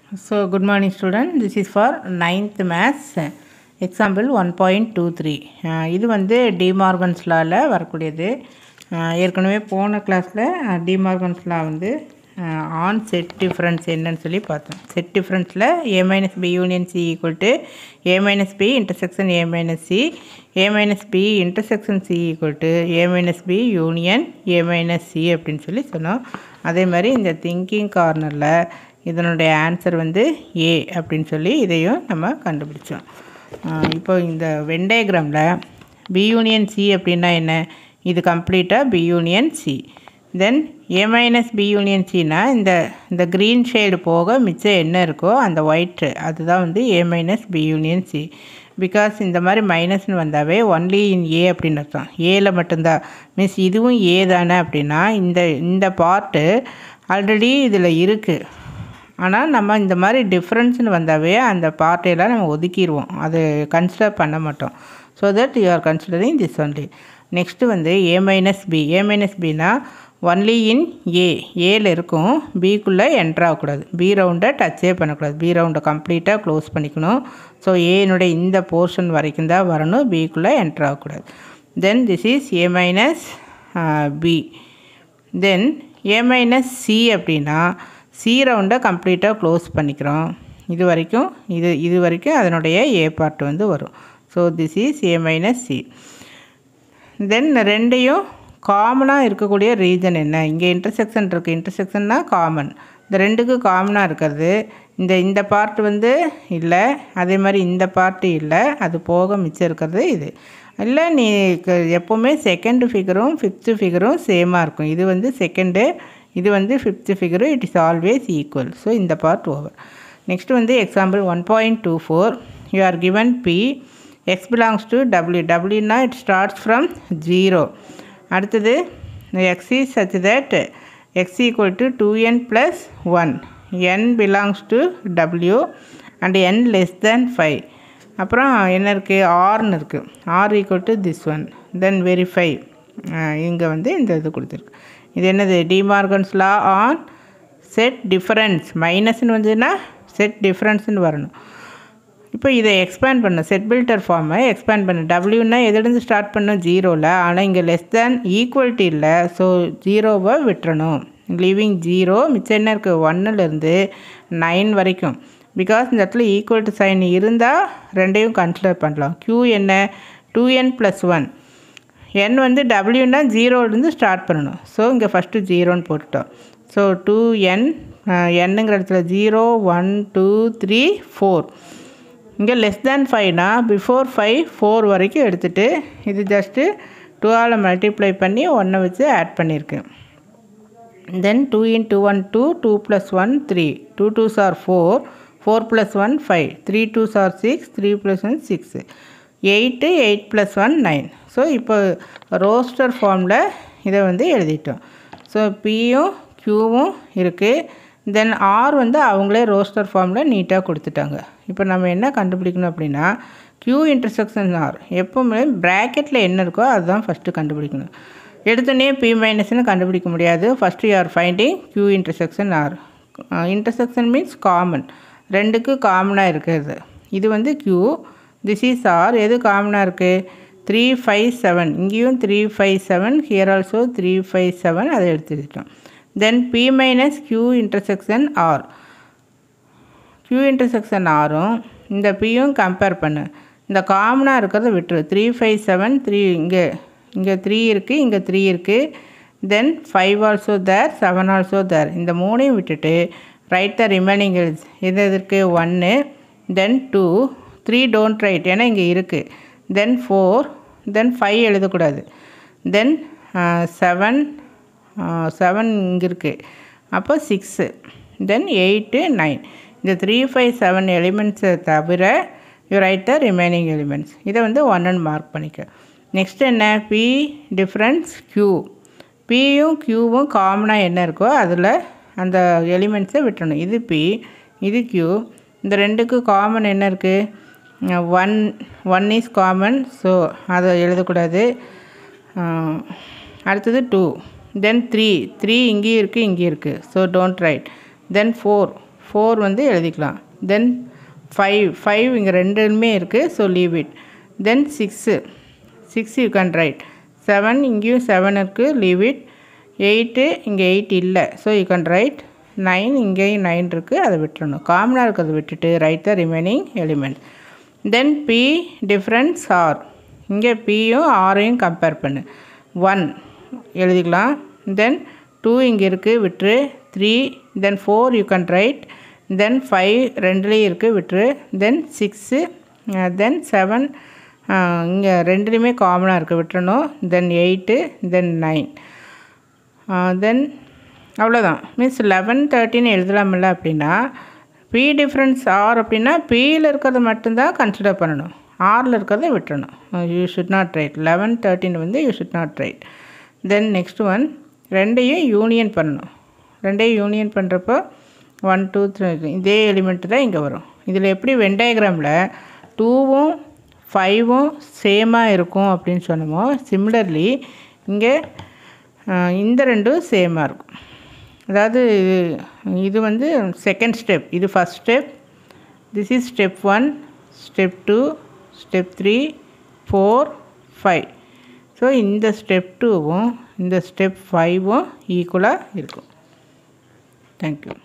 So, good morning student. This is for 9th maths. Example one point two three இது வந்து De Morgan's லாவில் வரக்கூடியது அஹ் ஏற்கனவே போன கிளாஸில் டிமார்கன்ஸ் லா வந்து ஆன் செட் டிஃப்ரென்ஸ் என்னன்னு சொல்லி பார்த்தோம் செட் டிஃப்ரென்ஸில் A minus B union C equal to A minus B intersection A minus C A minus B intersection C equal to A minus B union A minus C அப்படின்னு சொல்லி சொன்னோம் அதே மாதிரி இந்த திங்கிங் கார்னரில் இதனுடைய ஆன்சர் வந்து ஏ அப்படின்னு சொல்லி இதையும் நம்ம கண்டுபிடிச்சோம் ஆஹ் இப்போ இந்த வெண்டயகிராமில் பி யூனியன் சி அப்படின்னா என்ன இது கம்ப்ளீட்டாக B union C then A minus B union சினா இந்த இந்த க்ரீன் ஷேடு போக மிச்சம் என்ன இருக்கோ அந்த ஒயிட்டு அதுதான் வந்து A minus B union C because இந்த மாதிரி மைனஸ்னு வந்தாவே ஒன்லி இன் ஏ அப்படின்னு அர்த்தம் ஏல மட்டும்தான் மீன்ஸ் இதுவும் ஏ தானே அப்படின்னா இந்த இந்த பார்ட்டு ஆல்ரெடி இதில் இருக்குது ஆனால் நம்ம இந்த மாதிரி டிஃப்ரென்ஸ்னு வந்தாவே அந்த பார்ட்டையெல்லாம் நம்ம ஒதுக்கிடுவோம் அது கன்சிடர் பண்ண மாட்டோம் so that you are considering this only next வந்து A minus B A minus பினா ஒன்லி இன் ஏ ஏல இருக்கும் பிக்குள்ளே என்ட்ரு ஆகக்கூடாது பி ரவுண்டை டச்சே பண்ணக்கூடாது பி ரவுண்டை கம்ப்ளீட்டாக க்ளோஸ் பண்ணிக்கணும் ஸோ ஏனுடைய இந்த போர்ஷன் வரைக்கும் தான் வரணும் பிக்குள்ளே என்ட்ரு ஆகக்கூடாது then this is A minus B then A minus C அப்படின்னா சி ரவுண்டை கம்ப்ளீட்டாக க்ளோஸ் பண்ணிக்கிறோம் இது வரைக்கும் இது இது வரைக்கும் அதனுடைய ஏ பார்ட் வந்து வரும் so this is A minus C then ரெண்டையும் காமனாக இருக்கக்கூடிய ரீஜன் என்ன இங்கே இன்டர்செக்ஷன் இருக்குது இன்டர்செக்ஷன்னா காமன் இந்த ரெண்டுக்கு காமனாக இருக்கிறது இந்த இந்த பார்ட் வந்து இல்லை அதே மாதிரி இந்த பார்ட்டு இல்லை அது போக மிச்சம் இருக்கிறது இது இல்லை நீ க- எப்போவுமே செகண்ட் ஃபிகரும் ஃபிஃப்த்து ஃபிகரும் சேமாக இருக்கும் இது வந்து செகண்டு இது வந்து ஃபிஃப்த்து ஃபிகரும் it is always equal so இந்த பார்ட் ஓவர் நெக்ஸ்ட் வந்து example one point two four you are given P X belongs to W டபிள்யூனா இட் ஸ்டார்ட்ஸ் ஃப்ரம் ஜீரோ அடுத்தது X is such that X equal to two N plus one N belongs to W and N less than five அப்புறம் என்ன இருக்குது ஆர்னு இருக்குது R equal to this one then verify இங்கே வந்து இந்த இது கொடுத்துருக்கு இது என்னது De Morgan's law on set difference மைனஸ்னு வந்ததுன்னா செட் டிஃபரன்ஸ்னு வரணும் இப்போ இதை எக்ஸ்பேண்ட் பண்ண செட் பில்டர் ஃபார்மை எக்ஸ்பேண்ட் பண்ண டபிள்யூன்னா எதுலேருந்து ஸ்டார்ட் பண்ணோம் ஜீரோவில் ஆனால் இங்கே லெஸ் தேன் ஈக்குவல்ட்டி இல்லை ஸோ ஜீரோவை விட்டுறணும் லீவிங் ஜீரோ மிச்சம் என்ன இருக்குது ஒன்னுலேருந்து நைன் வரைக்கும் பிகாஸ் இந்த இடத்துல ஈக்குவல் டு சைன் இருந்தால் ரெண்டையும் கன்சிடர் பண்ணலாம் q என்ன two N plus one N வந்து டபிள்யூன்னா ஜீரோலேருந்து ஸ்டார்ட் பண்ணணும் ஸோ இங்கே ஃபஸ்ட்டு ஜீரோன்னு போட்டுட்டோம் ஸோ டூ என் என்னங்கிற இடத்துல zero one two three four இங்கே லெஸ் தேன் ஃபைவ்னா பிஃபோர் ஃபைவ் ஃபோர் வரைக்கும் எடுத்துகிட்டு இது ஜஸ்ட்டு டூவால் மல்டிப்ளை பண்ணி ஒன்றை வச்சு ஆட் பண்ணியிருக்கேன் then two in two one two two plus one three two twos are four four plus one five three twos are six three plus one six eight eight plus one nine so இப்போ roster ஃபார்மில் இதை வந்து எழுதிட்டோம் so பியும் க்யூவும் இருக்குது தென் R வந்து அவங்களே roster ஃபார்மில் நீட்டாக கொடுத்துட்டாங்க இப்போ நம்ம என்ன கண்டுபிடிக்கணும் அப்படின்னா க்யூ இன்டர்செக்ஷன் ஆர் எப்போவுமே ப்ராக்கெட்டில் என்ன இருக்கோ அதுதான் ஃபஸ்ட்டு கண்டுபிடிக்கணும் எடுத்தோடனே பி மைனஸ்னு கண்டுபிடிக்க முடியாது first you are finding Q intersection R intersection means common ரெண்டுக்கு காமனாக இருக்கிறது இது வந்து க்யூ திஸ் இஸ் ஆர் எது காமனாக இருக்குது த்ரீ ஃபைவ் செவன் இங்கேயும் three five seven here also three five seven அதை எடுத்துக்கிட்டோம் then P minus Q intersection R Q intersection ஆரும் இந்த பியும் கம்பேர் பண்ணு இந்த காமனாக இருக்கிறத விட்டுரு த்ரீ ஃபைவ் செவன் த்ரீ இங்கே இங்கே த்ரீ இருக்குது இங்கே த்ரீ இருக்குது then five also there seven also there இந்த மூணையும் விட்டுட்டு ரைட் த ரிமைனிங் எது எது இருக்குது ஒன்று then two three don't write ஏன்னா இங்கே இருக்குது தென் ஃபோர் தென் ஃபைவ் எழுதக்கூடாது தென் செவன் செவன் இங்கே இருக்குது அப்போ சிக்ஸு தென் எயிட்டு நைன் இந்த த்ரீ ஃபைவ் செவன் எலிமெண்ட்ஸை தவிர you write the remaining elements இதை வந்து ஒன்னு மார்க் பண்ணிக்க நெக்ஸ்ட் என்ன பி டிஃப்ரென்ஸ் க்யூ பியும் க்யூவும் காமனாக என்ன இருக்கோ அதில் அந்த எலிமெண்ட்ஸை விட்டுறணும் இது பி இது க்யூ இந்த ரெண்டுக்கு காமன் என்ன இருக்குது one one is common so அதை எழுதக்கூடாது அஹ், அடுத்தது டூ தென் த்ரீ த்ரீ இங்கேயும் இருக்குது இங்கேயும் இருக்குது so don't write then four four வந்து எழுதிக்கலாம் தென் ஃபைவ் ஃபைவ் இங்கே ரெண்டுமே இருக்குது so leave it then six six you can write seven இங்கேயும் செவன் இருக்குது லீவ் இட் எயிட்டு இங்கே எயிட் இல்லை so you can write nine இங்கேயும் நைன் இருக்குது அதை விட்டுறணும் காமனாக இருக்கிறத விட்டுட்டு write the remaining element then P difference R இங்கே பியும் ஆரையும் கம்பேர் பண்ணு ஒன் எழுதிக்கலாம் தென் டூ இங்கே இருக்குது விட்டுரு three then four you can write then five ரெண்டுலேயும் இருக்குது விட்டுரு தென் சிக்ஸு தென் செவன் இங்கே ரெண்டுலேயுமே காமனாக இருக்குது விட்டுறணும் தென் எயிட்டு தென் நைன் தென் அவ்வளோதான் மீன்ஸ் லெவன் தேர்ட்டின் எழுதலாமில்ல அப்படின்னா பி டிஃப்ரென்ஸ் ஆர் அப்படின்னா பியில் இருக்கிறத மட்டும்தான் கன்சிடர் பண்ணணும் ஆரில் இருக்கிறத விட்டுறணும் you should not write eleven thirteen வந்து you should not write then next one ரெண்டையும் யூனியன் பண்ணணும் ரெண்டையும் யூனியன் பண்ணுறப்போ ஒன் டூ த்ரீ இதே எலிமெண்ட் தான் இங்கே வரும் இதில் எப்படி வென் டயக்ராமில் டூவும் ஃபைவும் சேமாக இருக்கும் அப்படின்னு சொன்னோமோ சிமிலர்லி இங்கே இந்த ரெண்டும் சேமாக இருக்கும் அதாவது இது இது வந்து செகண்ட் ஸ்டெப் இது first step this is step one step two step three four five so இந்த ஸ்டெப் டூவும் இந்த ஸ்டெப் ஃபைவும் ஈக்குவலாக இருக்கும் தேங்க்யூ